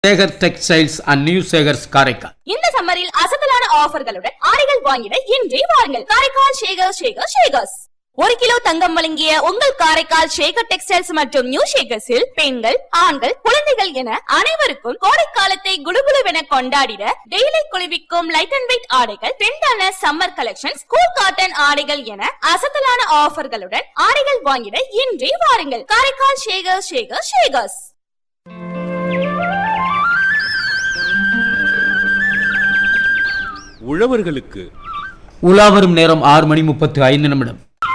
Sekar textiles and new Sekars Karaikal இந்த சம்மரில் அசத்தலான ஆஃபர்களுடன் ஆடைகள் வாங்கிட இன்றே வாருங்கள் காரைக்கால் ஷேகர் ஷேகர் ஷேகர்ஸ் ஒரு கிலோ தங்கம் வழங்கிய உங்கள் காரைக்கால் ஷேகர் டெக்ஸ்டைல்ஸ் மற்றும் நியூ ஷேகர்ஸில் பெண்கள் ஆண்கள் குழந்தைகள் என அனைவருக்கும் கோடைக்காலத்தை குடுகுடுவென கொண்டாடிட டெய்லி குளிர்விக்கும் லைட் அண்ட் வெயிட் ஆடைகள் ட்ரெண்டான சம்மர் கலெக்ஷன் கூல் காட்டன் ஆடைகள் என அசத்தலான ஆஃபர்களுடன் ஆடைகள் வாங்கிட இன்றே வாருங்கள் காரைக்கால் ஷேகர் ஷேகர் ஷேகர்ஸ் உழவர்களுக்கு உலா வரும் நேரம் ஆறு மணி முப்பத்து ஐந்து நிமிடம்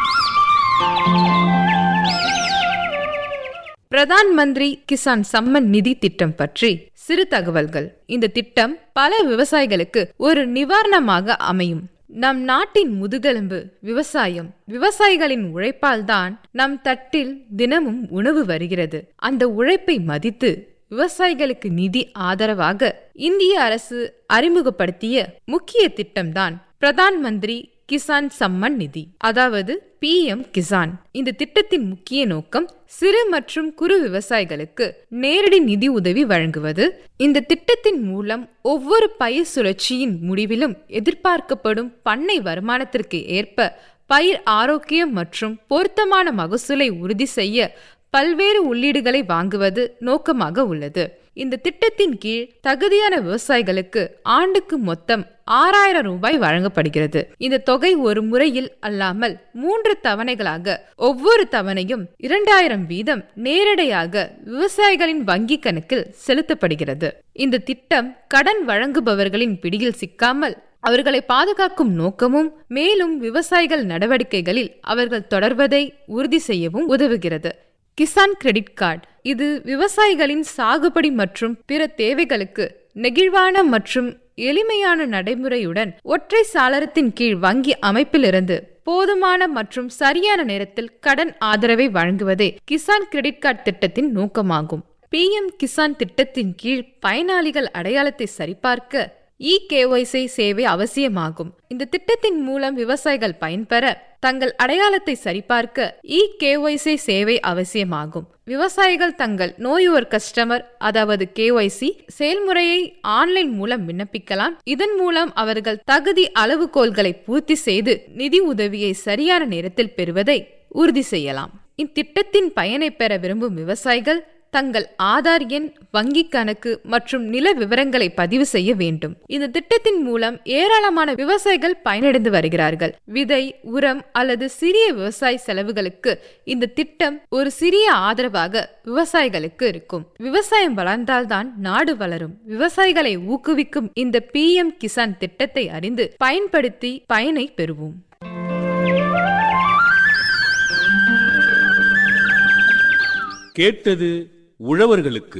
பிரதான் மந்திரி கிசான் சம்மன் நிதி திட்டம் பற்றி சிறு தகவல்கள் இந்த திட்டம் பல விவசாயிகளுக்கு ஒரு நிவாரணமாக அமையும் நம் நாட்டின் முதுகெலும்பு விவசாயம் விவசாயிகளின் உழைப்பால்தான் நம் தட்டில் தினமும் உணவு வருகிறது அந்த உழைப்பை மதித்து விவசாயிகளுக்கு நிதி ஆதரவாக இந்திய அரசு அறிமுகப்படுத்திய முக்கிய திட்டம்தான் பிரதான் மந்திரி கிசான் சம்மன் நிதி அதாவது பி எம் கிசான் இந்த திட்டத்தின் முக்கிய நோக்கம் சிறு மற்றும் குறு விவசாயிகளுக்கு நேரடி நிதி உதவி வழங்குவது இந்த திட்டத்தின் மூலம் ஒவ்வொரு பயிர் சுழற்சியின் முடிவிலும் எதிர்பார்க்கப்படும் பண்ணை வருமானத்திற்கு ஏற்ப பயிர் ஆரோக்கியம் மற்றும் பொருத்தமான மகசூலை உறுதி செய்ய பல்வேறு உள்ளீடுகளை வாங்குவது நோக்கமாக உள்ளது இந்த திட்டத்தின் கீழ் தகுதியான விவசாயிகளுக்கு ஆண்டுக்கு மொத்தம் ஆறாயிரம் ரூபாய் வழங்கப்படுகிறது இந்த தொகை ஒரு முறையில் அல்லாமல் மூன்று தவணைகளாக ஒவ்வொரு தவணையும் இரண்டாயிரம் வீதம் நேரடியாக விவசாயிகளின் வங்கி கணக்கில் செலுத்தப்படுகிறது இந்த திட்டம் கடன் வழங்குபவர்களின் பிடியில் சிக்காமல் அவர்களை பாதுகாக்கும் நோக்கமும் மேலும் விவசாயிகள் நடவடிக்கைகளில் அவர்கள் தொடர்வதை உறுதி செய்யவும் உதவுகிறது கிசான் கிரெடிட் கார்டு இது விவசாயிகளின் சாகுபடி மற்றும் பிற தேவைகளுக்கு நெகிழ்வான மற்றும் எளிமையான நடைமுறையுடன் ஒற்றை சாளரத்தின் கீழ் வங்கி அமைப்பிலிருந்து போதுமான மற்றும் சரியான நேரத்தில் கடன் ஆதரவை வழங்குவதே கிசான் கிரெடிட் கார்டு திட்டத்தின் நோக்கமாகும் பி எம் கிசான் திட்டத்தின் கீழ் பயனாளிகள் அடையாளத்தை சரிபார்க்க இ கேஒய்சி சேவை அவசியமாகும் இந்த திட்டத்தின் மூலம் விவசாயிகள் பயன்பெற தங்கள் அடையாளத்தை சரிபார்க்க இ கேஒய்சி சேவை அவசியமாகும் விவசாயிகள் தங்கள் நோயுவர் கஸ்டமர் அதாவது கேஒய்சி செயல்முறையை ஆன்லைன் மூலம் விண்ணப்பிக்கலாம் இதன் மூலம் அவர்கள் தகுதி அளவுகோல்களை பூர்த்தி செய்து நிதி உதவியை சரியான நேரத்தில் பெறுவதை உறுதி செய்யலாம் இத்திட்டத்தின் பயனை பெற விரும்பும் விவசாயிகள் தங்கள் ஆதார் எண் வங்கி கணக்கு மற்றும் நில விவரங்களை பதிவு செய்ய வேண்டும் இந்த திட்டத்தின் மூலம் ஏராளமான விவசாயிகள் பயனடைந்து வருகிறார்கள் விதை உரம் அல்லது சிறிய விவசாய செலவுகளுக்கு இந்த திட்டம் ஒரு சிறிய ஆதரவாக விவசாயிகளுக்கு இருக்கும் விவசாயம் வளர்ந்தால்தான் நாடு வளரும் விவசாயிகளை ஊக்குவிக்கும் இந்த பி எம் கிசான் திட்டத்தை அறிந்து பயன்படுத்தி பயனை பெறுவோம் கேட்டது உழவர்களுக்கு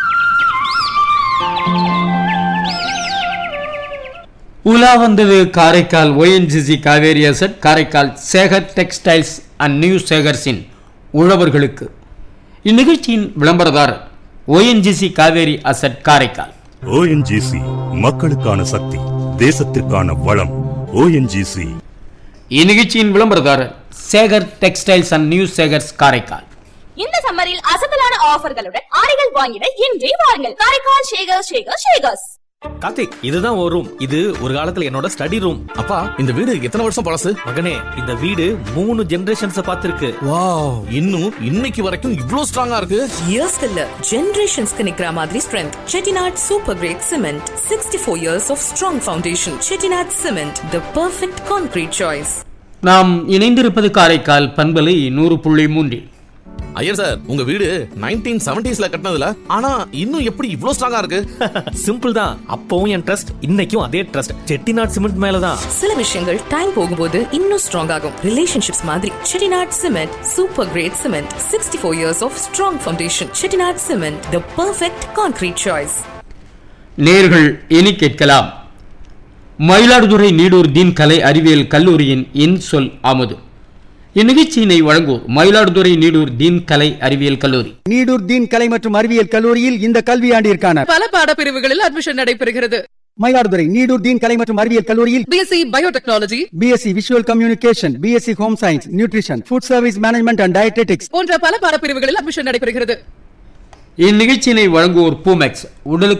உலா வந்தது Karaikal ONGC Kaveri asset Karaikal Sekar textiles and new சேகர்ஸின் உழவர்களுக்கு இந்நிகழ்ச்சியின் விளம்பரதாரர் ONGC Kaveri asset Karaikal ONGC மக்களுக்கான சக்தி தேசத்திற்கான வளம் ஓஎன்ஜிசி இந்நிகழ்ச்சியின் விளம்பரதாரர் Sekar textiles and new Sekars Karaikal இந்த சம்மரில் அசத்தலான ஆஃபர்களுடன் ஆடைகள் வாங்கிட இன்றே வாருங்கள் காரைக்கால் ஷேகர் ஷேகர் ஷேகர்ஸ் கார்த்திக் இதுதான் ஒரு ரூம் இது ஒரு காலத்துல என்னோட ஸ்டடி ரூம் அப்பா இந்த வீடு எத்தனை வருஷம் பழசு மகனே இந்த வீடு மூணு ஜெனரேஷன்ஸ் பார்த்திருக்கு வாவ் இன்னும் இன்னைக்கு வரைக்கும் இவ்ளோ ஸ்ட்ராங்கா இருக்கு இயர்ஸ்க்கு இல்ல ஜெனரேஷன்ஸ்க்கு நிக்கிற மாதிரி strength Chettinad super grade cement sixty four years of strong foundation Chettinad cement the perfect concrete choice நாம் இணைந்திருப்பது காரைக்கால் பண்பலை நூறு புள்ளி மூன்றில் ஐயர் சார் உங்க வீடு நைன்டீன் செவன்டிஸ்ல கட்டினதுல ஆனா இன்னும் எப்படி இவ்ளோ ஸ்ட்ராங்கா இருக்கு சிம்பிள் தான் அப்பவும் என் ட்ரஸ்ட் இன்னைக்கும் அதே ட்ரஸ்ட் செட்டிநாட் சிமெண்ட் மேலதான் சில விஷயங்கள் டைம் போகும்போது இன்னும் ஸ்ட்ராங் ஆகும் ரிலேஷன்ஷிப்ஸ் மாதிரி Chettinad cement super grade cement sixty four years of strong foundation Chettinad cement the perfect concrete choice நேர்கள் இனி கேட்கலாம் மயிலாடுதுறை நீடூர் தீன் கலை அறிவியல் கல்லூரியின் இன் சொல் அமுது இந்நிகழ்ச்சியினை வழங்குவோர் மயிலாடுதுறை நீடூர் தீன் கலை அறிவியல் கல்லூரி நீடூர் தீன் கலை மற்றும் அறிவியல் கல்லூரியில் இந்த கல்வியாண்டிற்கான பல பாடப்பிரிவுகளில் அட்மிஷன் நடைபெறுகிறது மயிலாடுதுறை நீடூர் தீன் கலை மற்றும் அறிவியல் கல்லூரியில் BSc biotechnology BSc visual communication BSc home science nutrition food service management and dietetics போன்ற பல பாடப்பிரிவுகளில் அட்மிஷன் நடைபெறுகிறது இந்நிகழ்ச்சியினை வழங்குவோர் பூமெக்ஸ் உடலுக்கு